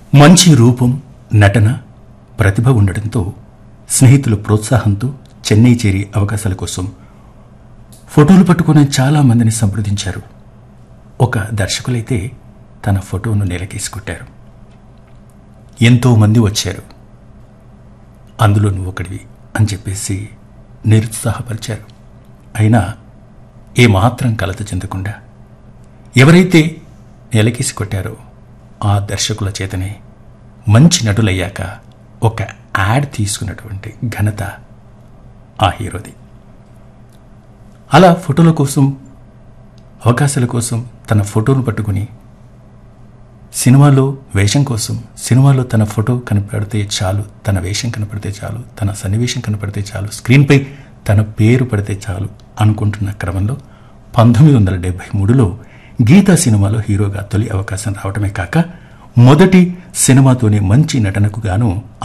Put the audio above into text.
మంచి రూపం నటన ప్రతిభ ఉండడంతో స్నేహితుల ప్రోత్సాహంతో చెన్నై చేరి అవకాశాల కోసం ఫోటోలు పట్టుకునే చాలా మందిని సంప్రదించారు ఒక దర్శకులైతే తన ఫోటోను నెలకేసి కొట్టారు ఎంతో మంది వచ్చారు అందులో నువ్వు ఒకడివి అని చెప్పేసి నిరుత్సాహపరిచారు అయినా ఏమాత్రం కలత చెందకుండా ఎవరైతే నెలకేసి కొట్టారో ఆ దర్శకుల చేతనే మంచి నటులయ్యాక ఒక యాడ్ తీసుకున్నటువంటి ఘనత ఆ హీరోది అలా ఫోటోల కోసం అవకాశాల కోసం తన ఫోటోను పట్టుకుని సినిమాలో వేషం కోసం సినిమాలో తన ఫోటో కనపడితే చాలు తన వేషం కనపడితే చాలు తన సన్నివేశం కనపడితే చాలు స్క్రీన్పై తన పేరు పడితే చాలు అనుకుంటున్న క్రమంలో పంతొమ్మిది వందల డెబ్బై మూడులో గీతా సినిమాలో హీరోగా తొలి అవకాశం రావడమే కాక మొదటి సినిమాతోనే మంచి నటనకు గాను